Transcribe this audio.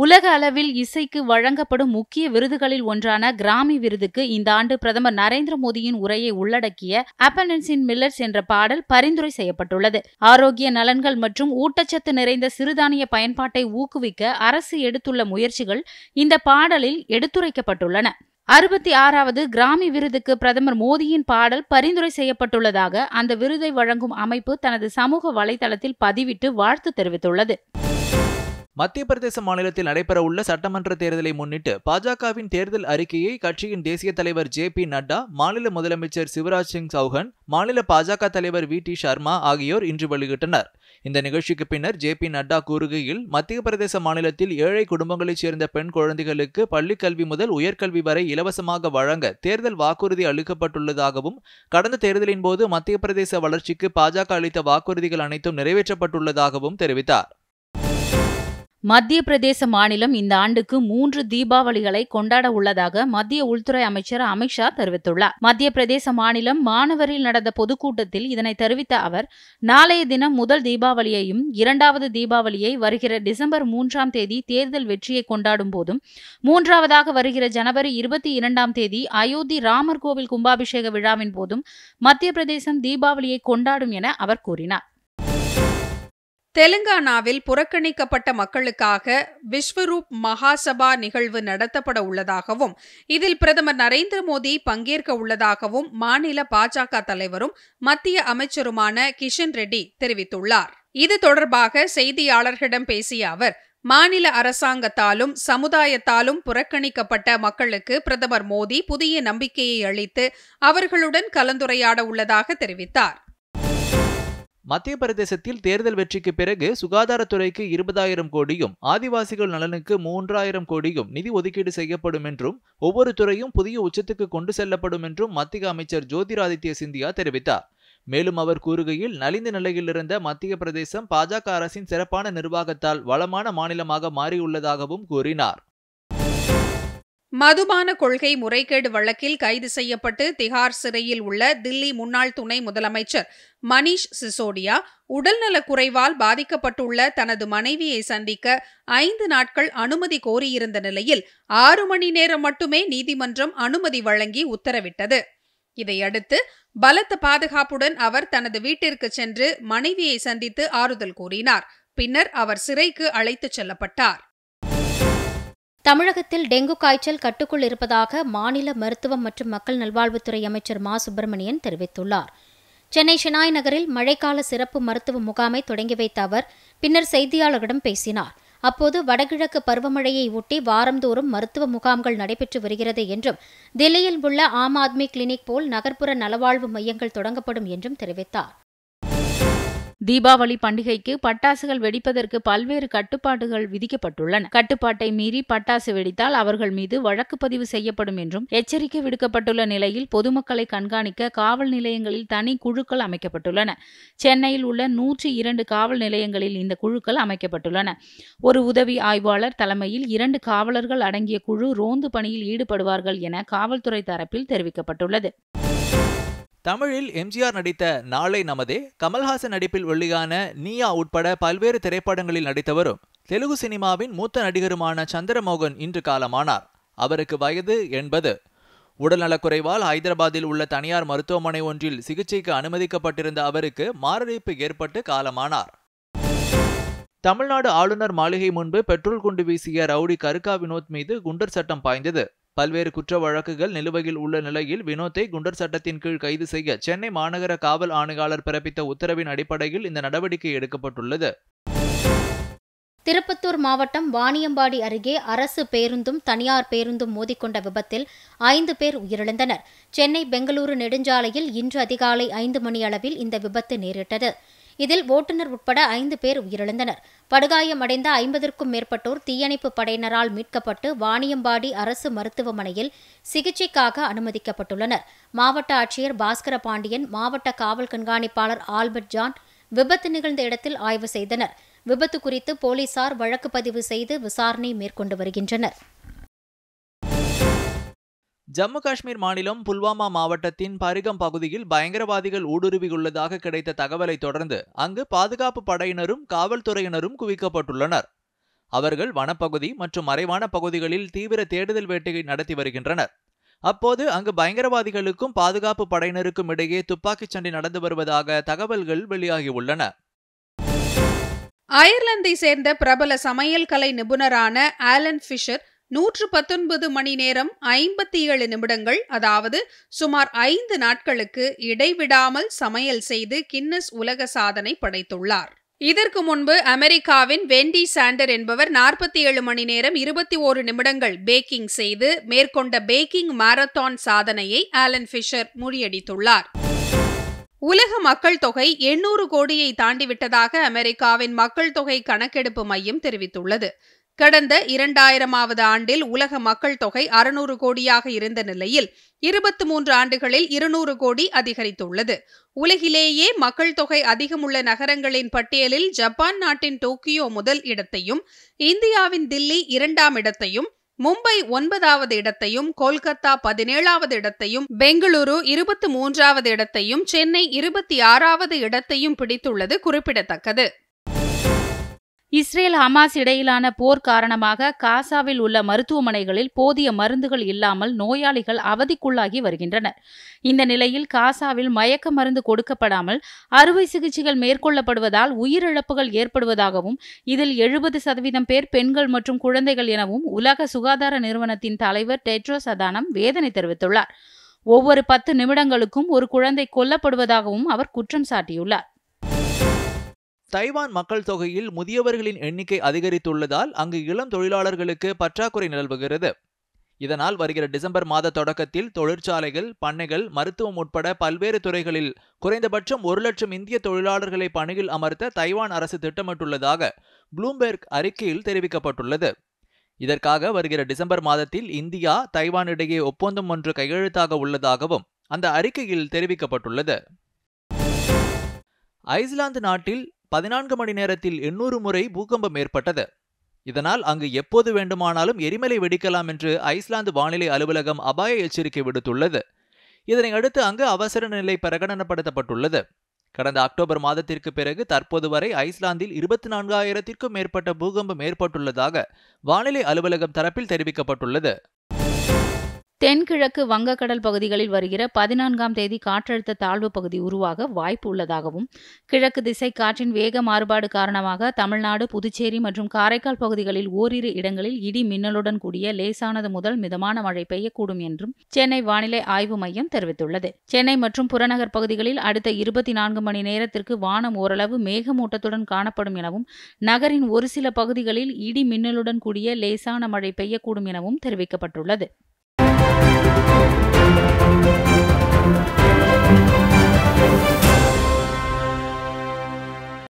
உலக அளவில் இசைக்கு வழங்கப்படும் முக்கிய விருதுகளில் ஒன்றான கிராமி விருதுக்கு இந்த ஆண்டு பிரதமர் நரேந்திர மோடியின் உரையை உள்ளடக்கிய அப்பனன்ஸின் மில்லர்ஸ் என்ற பாடல் பரிந்துரை செய்யப்பட்டுள்ளது ஆரோக்கிய நலன்கள் மற்றும் ஊட்டச்சத்து நிறைந்த சிறுதானிய பயன்பாட்டை ஊக்குவிக்க அரசு எடுத்துள்ள முயற்சிகள் இந்த பாடலில் எடுத்துரைக்கப்பட்டுள்ளன அறுபத்தி ஆறாவது கிராமி விருதுக்கு பிரதமர் மோடியின் பாடல் பரிந்துரை செய்யப்பட்டுள்ளதாக அந்த விருதை வழங்கும் அமைப்பு தனது சமூக வலைதளத்தில் பதிவிட்டு வாழ்த்து தெரிவித்துள்ளது மத்திய பிரதேச மாநிலத்தில் நடைபெறவுள்ள சட்டமன்ற தேர்தலை முன்னிட்டு பாஜகவின் தேர்தல் அறிக்கையை கட்சியின் தேசிய தலைவர் ஜே பி நட்டா மாநில முதலமைச்சர் சிவராஜ் சிங் சௌஹான் மாநில பாஜக தலைவர் வி டி சர்மா ஆகியோர் இன்று வெளியிட்டனர் இந்த நிகழ்ச்சிக்கு பின்னர் ஜே பி நட்டா கூறுகையில் மத்திய பிரதேச மாநிலத்தில் ஏழை குடும்பங்களைச் சேர்ந்த பெண் குழந்தைகளுக்கு பள்ளிக் கல்வி முதல் உயர்கல்வி வரை இலவசமாக வழங்க தேர்தல் வாக்குறுதி அளிக்கப்பட்டுள்ளதாகவும் கடந்த தேர்தலின் போது மத்திய பிரதேச வளர்ச்சிக்கு பாஜக அளித்த வாக்குறுதிகள் அனைத்தும் நிறைவேற்றப்பட்டுள்ளதாகவும் தெரிவித்தார் மத்திய பிரதேச மாநிலம் இந்த ஆண்டுக்கு மூன்று தீபாவளிகளை கொண்டாட உள்ளதாக மத்திய உள்துறை அமைச்சர் அமித்ஷா தெரிவித்துள்ளார் மத்திய பிரதேச மாநிலம் மாணவரில் நடந்த பொதுக்கூட்டத்தில் இதனை தெரிவித்த அவர் நாளைய தினம் முதல் தீபாவளியையும் இரண்டாவது தீபாவளியை வருகிற டிசம்பர் மூன்றாம் தேதி தேர்தல் வெற்றியை கொண்டாடும் போதும் மூன்றாவதாக வருகிற ஜனவரி இருபத்தி இரண்டாம் தேதி அயோத்தி ராமர் கோவில் கும்பாபிஷேக விழாவின் போதும் மத்திய பிரதேசம் தீபாவளியை கொண்டாடும் என அவர் கூறினார் தெலுங்கானாவில் புறக்கணிக்கப்பட்ட மக்களுக்காக விஸ்வரூப் மகாசபா நிகழ்வு நடத்தப்பட உள்ளதாகவும் இதில் பிரதமர் நரேந்திர மோடி பங்கேற்க உள்ளதாகவும் மாநில பாஜக தலைவரும் மத்திய அமைச்சருமான கிஷன் ரெட்டி தெரிவித்துள்ளார் இது தொடர்பாக செய்தியாளர்களிடம் பேசிய அவர் மாநில அரசாங்கத்தாலும் சமுதாயத்தாலும் புறக்கணிக்கப்பட்ட மக்களுக்கு பிரதமர் மோடி புதிய நம்பிக்கையை அளித்து அவர்களுடன் கலந்துரையாட உள்ளதாக தெரிவித்தார் மத்திய பிரதேசத்தில் தேர்தல் வெற்றிக்கு பிறகு சுகாதாரத்துறைக்கு இருபதாயிரம் கோடியும் ஆதிவாசிகள் நலனுக்கு மூன்றாயிரம் கோடியும் நிதி ஒதுக்கீடு செய்யப்படும் என்றும் ஒவ்வொரு துறையும் புதிய உச்சத்துக்கு கொண்டு செல்லப்படும் என்றும் மத்திய அமைச்சர் ஜோதிராதித்ய சிந்தியா தெரிவித்தார் மேலும் அவர் கூறுகையில் நலிந்த நிலையில் இருந்த மத்திய பிரதேசம் பாஜக அரசின் சிறப்பான நிர்வாகத்தால் வளமான மாநிலமாக மாறியுள்ளதாகவும் கூறினார் மதுபான கொள்கை முறைகேடு வழக்கில் கைது செய்யப்பட்டு திகார் சிறையில் உள்ள தில்லி முன்னாள் துணை முதலமைச்சர் மணீஷ் சிசோடியா உடல்நலக் குறைவால் பாதிக்கப்பட்டுள்ள தனது மனைவியை சந்திக்க ஐந்து நாட்கள் அனுமதி கோரியிருந்த நிலையில் ஆறு மணி நேரம் மட்டுமே நீதிமன்றம் அனுமதி வழங்கி உத்தரவிட்டது இதையடுத்து பலத்த பாதுகாப்புடன் அவர் தனது வீட்டிற்கு சென்று மனைவியை சந்தித்து ஆறுதல் கூறினார் பின்னர் அவர் சிறைக்கு அழைத்துச் செல்லப்பட்டார் தமிழகத்தில் டெங்கு காய்ச்சல் கட்டுக்குள் இருப்பதாக மாநில மருத்துவம் மற்றும் மக்கள் நல்வாழ்வுத்துறை அமைச்சர் மா சுப்பிரமணியன் தெரிவித்துள்ளார் சென்னை ஷெனாய் நகரில் மழைக்கால சிறப்பு மருத்துவ முகாமை தொடங்கி வைத்த அவர் பின்னர் செய்தியாளர்களிடம் பேசினார் அப்போது வடகிழக்கு பருவமழையை ஒட்டி வாரந்தோறும் மருத்துவ முகாம்கள் நடைபெற்று வருகிறது என்றும் தில்லியில் உள்ள ஆம் ஆத்மி கிளினிக் போல் நகர்ப்புற நலவாழ்வு மையங்கள் தொடங்கப்படும் என்றும் தெரிவித்தார் தீபாவளி பண்டிகைக்கு பட்டாசுகள் வெடிப்பதற்கு பல்வேறு கட்டுப்பாடுகள் விதிக்கப்பட்டுள்ளன கட்டுப்பாட்டை மீறி பட்டாசு வெடித்தால் அவர்கள் மீது வழக்கு பதிவு செய்யப்படும் என்றும் எச்சரிக்கை விடுக்கப்பட்டுள்ள நிலையில் பொதுமக்களை கண்காணிக்க காவல் நிலையங்களில் தனி குழுக்கள் அமைக்கப்பட்டுள்ளன சென்னையில் உள்ள நூற்றி இரண்டு காவல் நிலையங்களில் இந்த குழுக்கள் அமைக்கப்பட்டுள்ளன ஒரு உதவி ஆய்வாளர் தலைமையில் இரண்டு காவலர்கள் அடங்கிய குழு ரோந்து பணியில் ஈடுபடுவார்கள் என காவல்துறை தரப்பில் தெரிவிக்கப்பட்டுள்ளது தமிழில் எம்ஜிஆர் நடித்த நாளை நமதே கமல்ஹாசன் நடிப்பில் வெளியான நீயா உட்பட பல்வேறு திரைப்படங்களில் நடித்தவரும் தெலுங்கு சினிமாவின் மூத்த நடிகருமான சந்திரமோகன் இன்று காலமானார் அவருக்கு வயது எண்பது உடல்நலக்குறைவால் ஹைதராபாத்தில் உள்ள தனியார் மருத்துவமனை ஒன்றில் சிகிச்சைக்கு அனுமதிக்கப்பட்டிருந்த அவருக்கு மாரடைப்பு ஏற்பட்டு காலமானார் தமிழ்நாடு ஆளுநர் மாளிகை முன்பு பெட்ரோல் குண்டு வீசிய ரவுடி கருக்கா வினோத் மீது குண்டர் சட்டம் பாய்ந்தது பல்வேறு குற்ற வழக்குகள் நிலுவையில் உள்ள நிலையில் வினோத்தை குண்டர் சட்டத்தின் கீழ் கைது செய்ய சென்னை மாநகர காவல் ஆணையாளர் பிறப்பித்த உத்தரவின் அடிப்படையில் இந்த நடவடிக்கை எடுக்கப்பட்டுள்ளது திருப்பத்தூர் மாவட்டம் வாணியம்பாடி அருகே அரசு பேருந்தும் தனியார் பேருந்தும் மோதிக்கொண்ட விபத்தில் ஐந்து பேர் உயிரிழந்தனர் சென்னை பெங்களூரு நெடுஞ்சாலையில் இன்று அதிகாலை ஐந்து மணி அளவில் இந்த விபத்து நேரிட்டது இதில் ஓட்டுநர் உட்பட ஐந்து பேர் உயிரிழந்தனர் படுகாயமடைந்த ஐம்பதற்கும் மேற்பட்டோர் தீயணைப்பு படையினரால் மீட்கப்பட்டு வாணியம்பாடி அரசு மருத்துவமனையில் சிகிச்சைக்காக அனுமதிக்கப்பட்டுள்ளனர் மாவட்ட ஆட்சியர் பாஸ்கர பாண்டியன் மாவட்ட காவல் கண்காணிப்பாளர் ஆல்பர்ட் ஜான் விபத்து நிகழ்ந்த இடத்தில் ஆய்வு செய்தனர் விபத்து குறித்து போலீசார் வழக்கு பதிவு செய்து விசாரணை மேற்கொண்டு வருகின்றனர் ஜம்மு காஷ்மீர் மாநிலம் புல்வாமா மாவட்டத்தின் பரிகம் பகுதியில் பயங்கரவாதிகள் ஊடுருவியுள்ளதாக கிடைத்த தகவலை தொடர்ந்து அங்கு பாதுகாப்பு படையினரும் காவல்துறையினரும் குவிக்கப்பட்டுள்ளனர் அவர்கள் வனப்பகுதி மற்றும் மறைவான பகுதிகளில் தீவிர தேடுதல் வேட்டையை நடத்தி வருகின்றனர் அப்போது அங்கு பயங்கரவாதிகளுக்கும் பாதுகாப்பு படையினருக்கும் இடையே துப்பாக்கிச் சண்டை நடந்து வருவதாக தகவல்கள் வெளியாகியுள்ளன அயர்லாந்தை சேர்ந்த பிரபல சமையல் கலை நிபுணரான ஆலன் ஃபிஷர் நூற்று பத்தொன்பது மணி நேரம் ஐம்பத்தி ஏழு நிமிடங்கள் அதாவது சுமார் ஐந்து நாட்களுக்கு இடைவிடாமல் சமையல் செய்து கின்னஸ் உலக சாதனை படைத்துள்ளார் இதற்கு முன்பு அமெரிக்காவின் வெண்டி சாண்டர் என்பவர் நாற்பத்தி ஏழு மணி நேரம் இருபத்தி ஓரு நிமிடங்கள் பேக்கிங் செய்து மேற்கொண்ட பேக்கிங் மாரத்தான் சாதனையை ஆலன் ஃபிஷர் முறியடித்துள்ளார் உலக மக்கள் தொகை எண்ணூறு கோடியை தாண்டிவிட்டதாக அமெரிக்காவின் மக்கள் தொகை கணக்கெடுப்பு மையம் தெரிவித்துள்ளது கடந்த இரண்டாயிரமாவது ஆண்டில் உலக மக்கள் தொகை அறுநூறு கோடியாக இருந்த நிலையில் இருபத்தி மூன்று ஆண்டுகளில் இருநூறு கோடி அதிகரித்துள்ளது உலகிலேயே மக்கள் தொகை அதிகமுள்ள நகரங்களின் பட்டியலில் ஜப்பான் நாட்டின் டோக்கியோ முதல் இடத்தையும் இந்தியாவின் தில்லி இரண்டாம் இடத்தையும் மும்பை ஒன்பதாவது இடத்தையும் கொல்கத்தா பதினேழாவது இடத்தையும் பெங்களூரு இருபத்தி மூன்றாவது இடத்தையும் சென்னை இருபத்தி ஆறாவது இடத்தையும் பிடித்துள்ளது குறிப்பிடத்தக்கது இஸ்ரேல் ஹமாஸ் இடையிலான போர் காரணமாக காசாவில் உள்ள மருத்துவமனைகளில் போதிய மருந்துகள் இல்லாமல் நோயாளிகள் அவதிக்குள்ளாகி வருகின்றனர் இந்த நிலையில் காசாவில் மயக்க மருந்து கொடுக்கப்படாமல் அறுவை சிகிச்சைகள் மேற்கொள்ளப்படுவதால் உயிரிழப்புகள் ஏற்படுவதாகவும் இதில் எழுபது சதவீதம் பேர் பெண்கள் மற்றும் குழந்தைகள் எனவும் உலக சுகாதார நிறுவனத்தின் தலைவர் டெட்ரோஸ் அதானம் வேதனை தெரிவித்துள்ளார் ஒவ்வொரு பத்து நிமிடங்களுக்கும் ஒரு குழந்தை கொல்லப்படுவதாகவும் அவர் குற்றம் சாட்டியுள்ளார் தைவான் மக்கள் தொகையில் முதியவர்களின் எண்ணிக்கை அதிகரித்துள்ளதால் அங்கு இளம் தொழிலாளர்களுக்கு பற்றாக்குறை நிலவுகிறது இதனால் வருகிற டிசம்பர் மாத தொடக்கத்தில் தொழிற்சாலைகள் பண்ணைகள் மருத்துவம் உட்பட பல்வேறு துறைகளில் குறைந்தபட்சம் ஒரு லட்சம் இந்திய தொழிலாளர்களை பணியில் அமர்த்த தைவான் அரசு திட்டமிட்டுள்ளதாக ப்ளூம்பெர்க் அறிக்கையில் தெரிவிக்கப்பட்டுள்ளது இதற்காக வருகிற டிசம்பர் மாதத்தில் இந்தியா தைவான் இடையே ஒப்பந்தம் ஒன்று கையெழுத்தாக உள்ளதாகவும் அந்த அறிக்கையில் தெரிவிக்கப்பட்டுள்ளது ஐஸ்லாந்து நாட்டில் பதினான்கு மணி நேரத்தில் எண்ணூறு முறை பூகம்பம் ஏற்பட்டது இதனால் அங்கு எப்போது வேண்டுமானாலும் எரிமலை வெடிக்கலாம் என்று ஐஸ்லாந்து வானிலை அலுவலகம் அபாய எச்சரிக்கை விடுத்துள்ளது இதனை அடுத்து அங்கு அவசர நிலை பிரகடனப்படுத்தப்பட்டுள்ளது கடந்த அக்டோபர் மாதத்திற்கு பிறகு தற்போது வரை ஐஸ்லாந்தில் இருபத்தி நான்காயிரத்திற்கும் மேற்பட்ட பூகம்பம் ஏற்பட்டுள்ளதாக வானிலை அலுவலகம் தரப்பில் தெரிவிக்கப்பட்டுள்ளது தென்கிழக்கு வங்கக்கடல் பகுதிகளில் வருகிற பதினான்காம் தேதி காற்றழுத்த தாழ்வு பகுதி உருவாக வாய்ப்பு உள்ளதாகவும் கிழக்கு திசை காற்றின் வேக மாறுபாடு காரணமாக தமிழ்நாடு புதுச்சேரி மற்றும் காரைக்கால் பகுதிகளில் ஓரிரு இடங்களில் இடி மின்னலுடன் கூடிய லேசானது முதல் மிதமான மழை பெய்யக்கூடும் என்றும் சென்னை வானிலை ஆய்வு மையம் தெரிவித்துள்ளது சென்னை மற்றும் புறநகர் பகுதிகளில் அடுத்த இருபத்தி நான்கு மணி நேரத்திற்கு வானம் ஓரளவு மேகமூட்டத்துடன் காணப்படும் எனவும் நகரின் ஒரு சில பகுதிகளில் இடி மின்னலுடன் கூடிய லேசான மழை பெய்யக்கூடும் எனவும் தெரிவிக்கப்பட்டுள்ளது